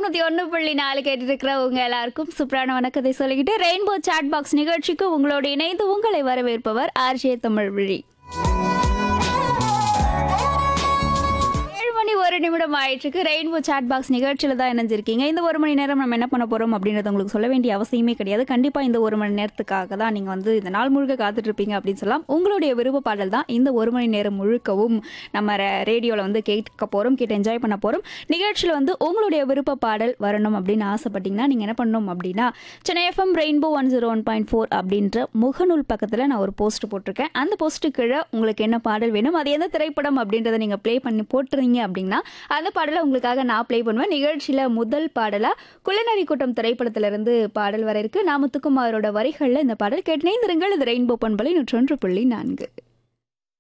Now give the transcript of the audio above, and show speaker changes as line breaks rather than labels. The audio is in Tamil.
நூத்தி ஒண்ணு புள்ளி நாலு கேட்டு இருக்கிறவங்க எல்லாருக்கும் சூப்பரான வணக்கத்தை சொல்லிக்கிட்டு ரெயின்போ சாட் பாக்ஸ் நிகழ்ச்சிக்கு உங்களோடு இணைந்து உங்களை வரவேற்பவர் ஆர்ஜே தமிழ் விழி ஏழு மணி ஒரு நிமிடம் ஆயிட்டுருக்கு ரெயின்போ சாட் பாக்ஸ் நிகழ்ச்சியில் தான் இணைஞ்சிருக்கீங்க இந்த ஒரு மணி நேரம் நம்ம என்ன பண்ண போகிறோம் அப்படின்றத உங்களுக்கு சொல்ல வேண்டிய அவசியமே கிடையாது கண்டிப்பாக இந்த ஒரு மணி நேரத்துக்காக தான் நீங்கள் வந்து இந்த நாள் முழுக்க காத்துட்டு இருப்பீங்க அப்படின்னு சொல்லலாம் உங்களுடைய விருப்ப பாடல் தான் இந்த ஒரு மணி நேரம் முழுக்கவும் நம்ம ரேடியோவில் வந்து கேட்க போகிறோம் கேட்டு என்ஜாய் பண்ண போகிறோம் நிகழ்ச்சியில் வந்து உங்களுடைய விருப்ப பாடல் வரணும் அப்படின்னு ஆசைப்பட்டீங்கன்னா நீங்கள் என்ன பண்ணணும் அப்படின்னா Chennai FM rainbow one zero one point four அப்படின்ற முகநூல் பக்கத்தில் நான் ஒரு போஸ்ட் போட்டிருக்கேன் அந்த போஸ்ட்டு கீழே உங்களுக்கு என்ன பாடல் வேணும் அது எந்த திரைப்படம் அப்படின்றத நீங்கள் ப்ளே பண்ணி போட்டுறீங்க அப்படின்னா அந்த பாடலை உங்களுக்காக நான் ப்ளே பண்ணுவேன் நிகழ்ச்சியில் முதல் பாடலாக குள்ளநரி கூட்டம் திரைப்படத்திலிருந்து பாடல் வர இருக்கு நாமத்துக்குமாரோட வரிகளில் இந்த பாடல் கேட்டு நேர்ந்திருங்கள் இது ரெயின்போ பண்பலை நூற்றொன்று புள்ளி நான்கு